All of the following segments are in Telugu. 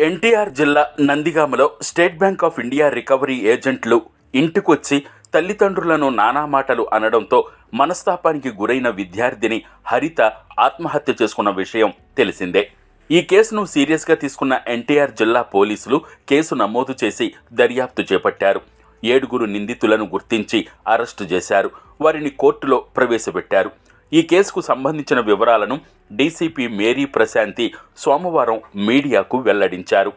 ఎన్టీఆర్ జిల్లా నందిగామలో State Bank of India recovery ఏజెంట్లు ఇంటికొచ్చి తల్లిదండ్రులను నానా మాటలు అనడంతో మనస్తాపానికి గురైన విద్యార్థిని హరిత ఆత్మహత్య చేసుకున్న విషయం తెలిసిందే ఈ కేసును సీరియస్గా తీసుకున్న ఎన్టీఆర్ జిల్లా పోలీసులు కేసు నమోదు చేసి దర్యాప్తు చేపట్టారు ఏడుగురు నిందితులను గుర్తించి అరెస్టు చేశారు వారిని కోర్టులో ప్రవేశపెట్టారు ఈ కేసుకు సంబంధించిన వివరాలను డీసీపీ మేరీ ప్రశాంతి సోమవారం మీడియాకు వెల్లడించారు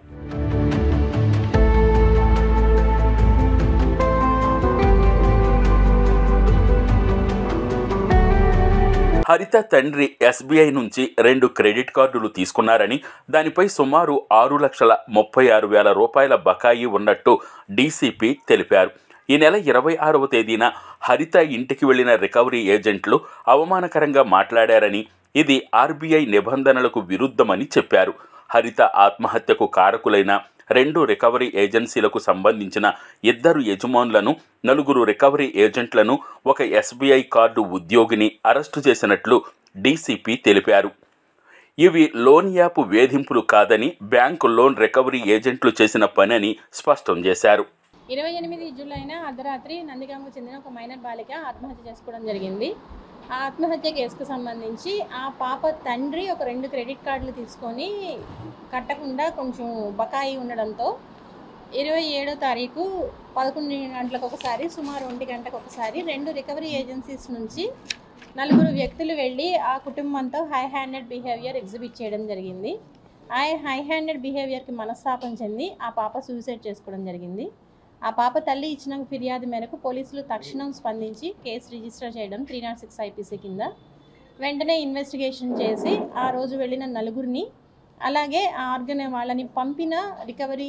హరిత తండ్రి ఎస్బీఐ నుంచి రెండు క్రెడిట్ కార్డులు తీసుకున్నారని దానిపై సుమారు ఆరు లక్షల ముప్పై ఆరు వేల రూపాయల బకాయి ఉన్నట్టు డీసీపీ తెలిపారు ఈ నెల ఇరవై ఆరవ తేదీన హరిత ఇంటికి వెళ్లిన రికవరీ ఏజెంట్లు అవమానకరంగా మాట్లాడారని ఇది ఆర్బీఐ నిబంధనలకు విరుద్ధమని చెప్పారు హరిత ఆత్మహత్యకు కారకులైన రెండు రికవరీ ఏజెన్సీలకు సంబంధించిన ఇద్దరు యజమానులను నలుగురు రికవరీ ఏజెంట్లను ఒక ఎస్బీఐ కార్డు ఉద్యోగిని అరెస్టు చేసినట్లు డీసీపీ తెలిపారు ఇవి లోన్ యాప్ వేధింపులు కాదని బ్యాంకు లోన్ రికవరీ ఏజెంట్లు చేసిన పనని స్పష్టం చేశారు ఇరవై ఎనిమిది జూలైన అర్ధరాత్రి నందిగామకు చెందిన ఒక మైనర్ బాలిక ఆత్మహత్య చేసుకోవడం జరిగింది ఆ ఆత్మహత్య కేసుకు సంబంధించి ఆ పాప తండ్రి ఒక రెండు క్రెడిట్ కార్డులు తీసుకొని కట్టకుండా కొంచెం బకాయి ఉండడంతో ఇరవై ఏడో తారీఖు పదకొండు గంటలకు ఒకసారి సుమారు ఒంటి గంటకు ఒకసారి రెండు రికవరీ ఏజెన్సీస్ నుంచి నలుగురు వ్యక్తులు వెళ్ళి ఆ కుటుంబంతో హై హ్యాండెడ్ బిహేవియర్ ఎగ్జిబిట్ చేయడం జరిగింది ఆ హై హ్యాండెడ్ బిహేవియర్కి మనస్తాపం చెంది ఆ పాప సూసైడ్ చేసుకోవడం జరిగింది ఆ పాప తల్లి ఇచ్చిన ఫిర్యాదు మేరకు పోలీసులు తక్షణం స్పందించి కేసు రిజిస్టర్ చేయడం త్రీ నాట్ సిక్స్ ఐపీసీ కింద వెంటనే ఇన్వెస్టిగేషన్ చేసి ఆ రోజు వెళ్ళిన నలుగురిని అలాగే ఆ ఆర్గనై వాళ్ళని పంపిన రికవరీ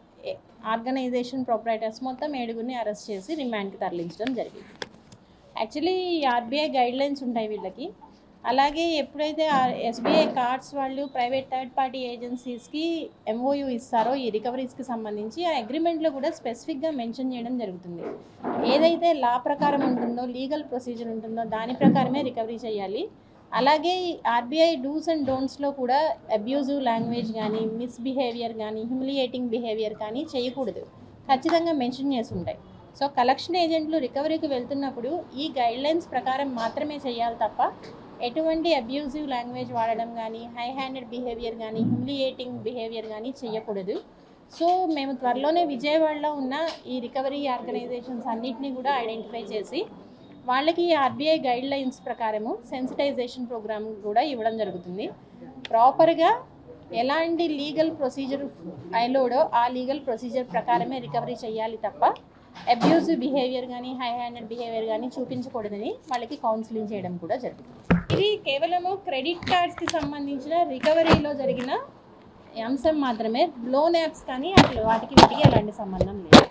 ఆర్గనైజేషన్ ప్రొపరేటర్స్ మొత్తం ఏడుగురిని అరెస్ట్ చేసి రిమాండ్కి తరలించడం జరిగింది యాక్చువల్లీ ఆర్బీఐ గైడ్ లైన్స్ ఉంటాయి వీళ్ళకి అలాగే ఎప్పుడైతే ఎస్బీఐ కార్డ్స్ వాళ్ళు ప్రైవేట్ థర్డ్ పార్టీ ఏజెన్సీస్కి ఎంఓయూ ఇస్తారో ఈ రికవరీస్కి సంబంధించి ఆ అగ్రిమెంట్లో కూడా స్పెసిఫిక్గా మెన్షన్ చేయడం జరుగుతుంది ఏదైతే లా ప్రకారం ఉంటుందో లీగల్ ప్రొసీజర్ ఉంటుందో దాని ప్రకారమే రికవరీ చేయాలి అలాగే ఆర్బీఐ డూస్ అండ్ డోంట్స్లో కూడా అబ్యూజివ్ లాంగ్వేజ్ కానీ మిస్బిహేవియర్ కానీ హ్యూమిలియేటింగ్ బిహేవియర్ కానీ చేయకూడదు ఖచ్చితంగా మెన్షన్ చేసి ఉంటాయి సో కలెక్షన్ ఏజెంట్లు రికవరీకి వెళ్తున్నప్పుడు ఈ గైడ్లైన్స్ ప్రకారం మాత్రమే చేయాలి తప్ప ఎటువంటి అబ్యూజివ్ లాంగ్వేజ్ వాడడం కానీ హై హ్యాండెడ్ బిహేవియర్ కానీ హ్యూమిలియేటింగ్ బిహేవియర్ కానీ చేయకూడదు సో మేము త్వరలోనే విజయవాడలో ఉన్న ఈ రికవరీ ఆర్గనైజేషన్స్ అన్నిటినీ కూడా ఐడెంటిఫై చేసి వాళ్ళకి ఆర్బీఐ గైడ్ లైన్స్ ప్రకారము సెన్సిటైజేషన్ ప్రోగ్రామ్ కూడా ఇవ్వడం జరుగుతుంది ప్రాపర్గా ఎలాంటి లీగల్ ప్రొసీజర్ అయిలోడో ఆ లీగల్ ప్రొసీజర్ ప్రకారమే రికవరీ చేయాలి తప్ప అబ్యూజివ్ బిహేవియర్ కానీ హై హ్యాండెడ్ బిహేవియర్ కానీ చూపించకూడదని వాళ్ళకి కౌన్సిలింగ్ చేయడం కూడా జరుగుతుంది ఇది కేవలము క్రెడిట్ కార్డ్స్కి సంబంధించిన రికవరీలో జరిగిన అంశం మాత్రమే లోన్ యాప్స్ కానీ అసలు వాటికి వీటికి ఎలాంటి సంబంధం లేదు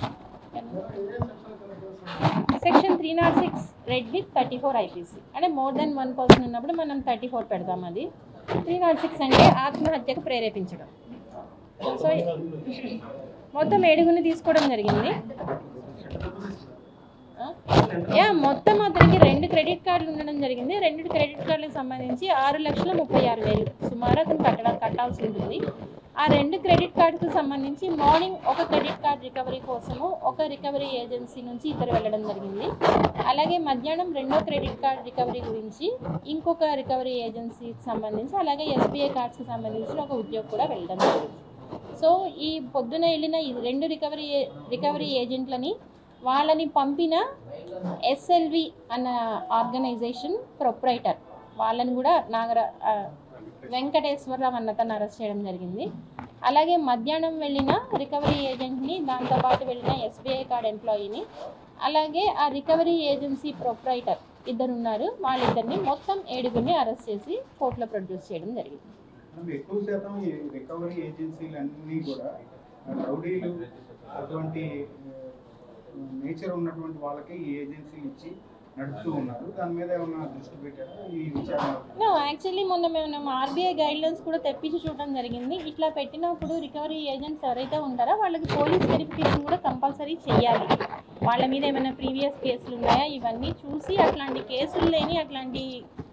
section three not six read with thirty four IPC అంటే మోర్ దెన్ వన్ పర్సన్ ఉన్నప్పుడు మనం థర్టీ ఫోర్ పెడతాం అది త్రీ నాట్ సిక్స్ అంటే ఆత్మహత్యకు ప్రేరేపించడం సో మొత్తం ఏడుగురిని తీసుకోవడం జరిగింది యా మొత్తం అతనికి రెండు క్రెడిట్ కార్డులు ఉండడం జరిగింది రెండు క్రెడిట్ కార్డులకు సంబంధించి ఆరు లక్షల ముప్పై ఆరు వేలు సుమారు అతను కట్టడం కట్టాల్సి ఉంటుంది ఆ రెండు క్రెడిట్ కార్డుకు సంబంధించి మార్నింగ్ ఒక క్రెడిట్ కార్డ్ రికవరీ కోసము ఒక రికవరీ ఏజెన్సీ నుంచి ఇద్దరు వెళ్ళడం జరిగింది అలాగే మధ్యాహ్నం రెండో క్రెడిట్ కార్డ్ రికవరీ గురించి ఇంకొక రికవరీ ఏజెన్సీకి సంబంధించి అలాగే ఎస్బీఐ కార్డ్స్కి సంబంధించిన ఒక ఉద్యోగి కూడా వెళ్ళడం జరిగింది సో ఈ పొద్దున వెళ్ళిన ఈ రెండు రికవరీ రికవరీ ఏజెంట్లని వాళ్ళని పంపిన ఎస్ఎల్వి అన్న ఆర్గనైజేషన్ ప్రొప్రైటర్ వాళ్ళని కూడా నాగర ఆ, వెంకటేశ్వరరావు అన్న తను అరెస్ట్ చేయడం జరిగింది అలాగే మధ్యాహ్నం వెళ్ళిన రికవరీ ఏజెంట్ని దాంతోపాటు వెళ్ళిన ఎస్బీఐ కార్డ్ ఎంప్లాయీని అలాగే ఆ రికవరీ ఏజెన్సీ ప్రొప్రైటర్ ఇద్దరు ఉన్నారు వాళ్ళిద్దరిని మొత్తం ఏడుగురిని అరెస్ట్ చేసి కోర్టులో ప్రొడ్యూస్ చేయడం జరిగింది మనం ఎక్కువ శాతం ఈ రికవరీ ఏజెన్సీలు అన్నీ కూడా రౌడీలు అటువంటి నేచర్ ఉన్నటువంటి వాళ్ళకి ఈ ఏజెన్సీలు ఇచ్చి నడుపుతూ ఉన్నారు దాని మీద ఏమైనా దృష్టి పెట్టారా ఈ విచారణ నో యాక్చువల్లీ మొన్న మేము ఆర్బీఐ గైడ్లైన్స్ కూడా తెప్పించి చూడడం జరిగింది ఇట్లా పెట్టినప్పుడు రికవరీ ఏజెంట్స్ ఎవరైతే ఉంటారో వాళ్ళకి పోలీస్ వెరిఫికేషన్ కూడా కంపల్సరీ చేయాలి వాళ్ళ మీద ఏమైనా ప్రీవియస్ కేసులు ఉన్నాయా ఇవన్నీ చూసి అట్లాంటి కేసులు లేని అట్లాంటి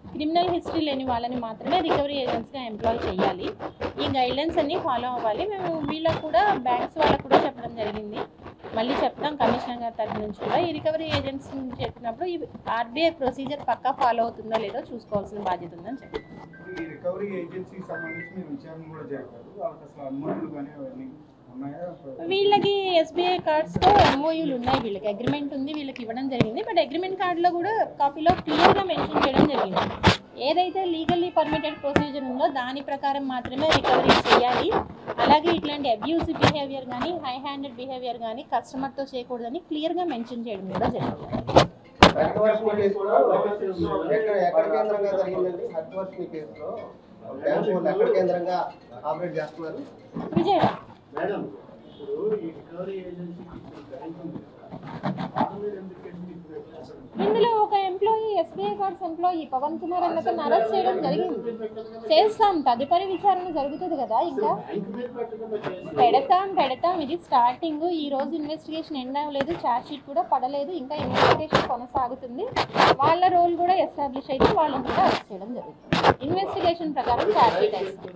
క్రిమినల్ హిస్టరీ లేని వాళ్ళని మాత్రమే రికవరీ ఏజెంట్స్గా ఎంప్లాయ్ చేయాలి ఈ గైడ్లైన్స్ అన్నీ ఫాలో అవ్వాలి మేము వీళ్ళకు కూడా బ్యాంక్స్ వాళ్ళకు కూడా చెప్పడం జరిగింది మళ్ళీ చెప్తాం కమిషనర్ గారి తరఫు నుంచి కూడా ఈ రికవరీ ఏజెంట్స్ చెప్పినప్పుడు ఈ ఆర్బీఐ ప్రొసీజర్ పక్కా ఫాలో అవుతుందో లేదో చూసుకోవాల్సిన బాధ్యత ఉందని చెప్పారు ఈ రికవరీ ఏజెన్సీకి సంబంధించి మీరు విచారణ కూడా జరిపారు వాళ్ళకి అసలు అనుమతులు కానీ అవన్నీ ఉన్నాయా వీళ్ళకి ఎస్బీఐ కార్డ్స్తో ఎంఓయూలు ఉన్నాయి వీళ్ళకి అగ్రిమెంట్ ఉంది వీళ్ళకి ఇవ్వడం జరిగింది బట్ అగ్రిమెంట్ కార్డులో కూడా కాపీలో క్లియర్గా మెన్షన్ చేయడం జరిగింది ఏదైతే లీగల్లీ పర్మిటెడ్ ప్రొసీజర్ ఉందో దాని ప్రకారం మాత్రమే రికవరీ చేయాలి అలాగే ఇట్లాంటి అబ్యూసివ్ బిహేవియర్ కానీ హై హ్యాండెడ్ బిహేవియర్ కానీ కస్టమర్తో చేయకూడదని క్లియర్గా మెన్షన్ చేయడం కూడా జరిగింది హర్షవర్షిని కేసులో ఎక్కడ ఎక్కడ కేంద్రంగా జరిగిందండి హర్షవర్షిని కేసులో బ్యాంకు వాళ్ళు ఎక్కడ కేంద్రంగా ఆపరేట్ చేస్తున్నారు విజయవాడ మేడం ఇప్పుడు ఈ రికవరీ ఏజెన్సీకి ఇప్పుడు బ్యాంక్ ఉంది కదా వాళ్ళ మీద ఎందుకు ఎందుకు ఇప్పుడు అసలు ఇందులో ఒక employee SBI cards employee Pawan Kumar అన్నతను అరెస్ట్ చేయడం జరిగింది చేస్తాం తదుపరి విచారణ జరుగుతుంది కదా ఇంకా బ్యాంక్ మీద పెట్టకుండా చేసి పెడతాం పెడతాం ఇది స్టార్టింగ్ ఈ రోజు ఇన్వెస్టిగేషన్ ఎండ్ అవ్వలేదు ఛార్జ్ షీట్ కూడా పడలేదు ఇంకా ఇన్వెస్టిగేషన్ కొనసాగుతుంది వాళ్ళ రోల్ కూడా ఎస్టాబ్లిష్ అయితే వాళ్ళని కూడా అరెస్ట్ చేయడం జరుగుతుంది ఇన్వెస్టిగేషన్ ప్రకారం ఛార్జ్ షీట్ వేస్తాం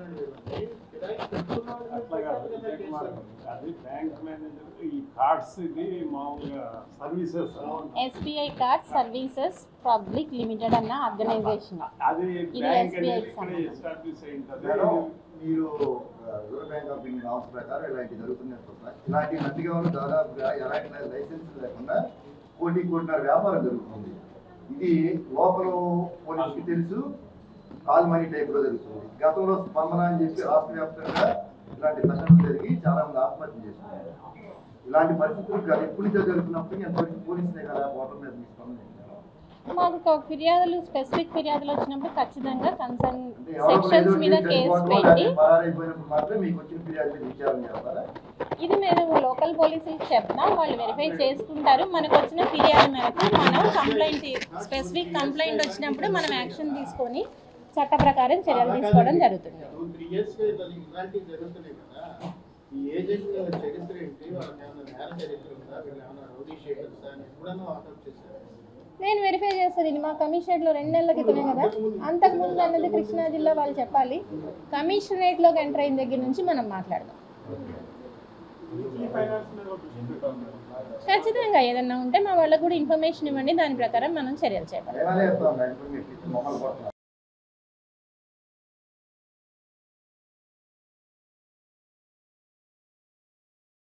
అట్లా కాదు విజయ్ కుమార్ గారు. అది బ్యాంక్ మేనేజర్ ఈ కార్డ్స్ ఇది మామూలుగా services SBI card services public limited అన్న ఆర్గనైజేషన్ అది ఇది బ్యాంక్ SBI అనేది కి ఇక్కడ సంబంధించి. ఎస్టాబ్లిష్ అయి ఉంటుంది మేడం మీరు Reserve Bank of India norms ప్రకారం ఇలాంటి జరుగుతున్నాయి సార్. ఇలాంటి నందిగామలు దాదాపుగా ఎలాంటి లైసెన్స్ లేకుండా కోటి కోటిన్నర వ్యాపారం జరుగుతుంది ఇది లోపల పోలీసుకి తెలుసు కాల్ మనీ టైప్ లో జరుగుతుంది గతంలో స్పందన అని చెప్పి రాష్ట్ర వ్యాప్తంగా ఇలాంటి సంఘటనలు జరిగి చాలా మంది ఆత్మహత్య చేస్తున్నారు ఇలాంటి పరిస్థితులు గత ఎప్పటి నుంచో జరుగుతున్నప్పటికీ ఎంతవరకు పోలీసులే కదా ఓటర్ మీద మీ స్పందన ఏంటి? మాకు ఒక ఫిర్యాదులు స్పెసిఫిక్ ఫిర్యాదులు వచ్చినప్పుడు ఖచ్చితంగా కన్సర్న్ అంటే ఎవరో సెక్షన్స్ ఏదో మీద మీరు కేసు చనిపోవడం పెట్టి లేకపోతే పరారైపోయినప్పుడు మాత్రమే మీకు వచ్చిన ఫిర్యాదు మీద విచారణ చేస్తారా ఇది మేము లోకల్ పోలీసులకు చెప్తాం వాళ్ళు వెరిఫై చేసుకుంటారు మనకు వచ్చిన ఫిర్యాదు మేరకు మనం కంప్లైంట్ స్పెసిఫిక్ కంప్లైంట్ వచ్చినప్పుడు మనం యాక్షన్ తీసుకొని చట్ట ప్రకారం చర్యలు తీసుకోవడం జరుగుతుంది టూ త్రీ ఇయర్స్ ఇలాంటివి జరుగుతున్నాయి కదా ఈ ఏజెంట్ చరిత్ర ఏంటి వాళ్ళకి ఏమైనా నేర చరిత్ర ఉందా వీళ్ళు ఏమైనా రౌడీ షీటర్స్ అని ఎప్పుడైనా వాకప్ చేశారు నేను వెరిఫై చేస్తాను ఇది మా కమిషనరేట్లో రెండు నెలల క్రితమే కదా అంతకు ముందు అన్నది కృష్ణా జిల్లా వాళ్ళు చెప్పాలి కమిషనరేట్లోకి ఎంటర్ అయిన దగ్గర నుంచి మనం మాట్లాడదాం ఈ ఫైనాన్స్ మీద ఒక దృష్టి పెట్టాలి మేడం. ఖచ్చితంగా ఏదన్నా ఉంటే మా వాళ్ళకు కూడా ఇన్ఫర్మేషన్ ఇవ్వండి దాని ప్రకారం మనం చర్యలు చేపడతాం ఏమైనా చెప్తాం మేడం ఇప్పుడు మీరు మొహలు కొడుతున్నారు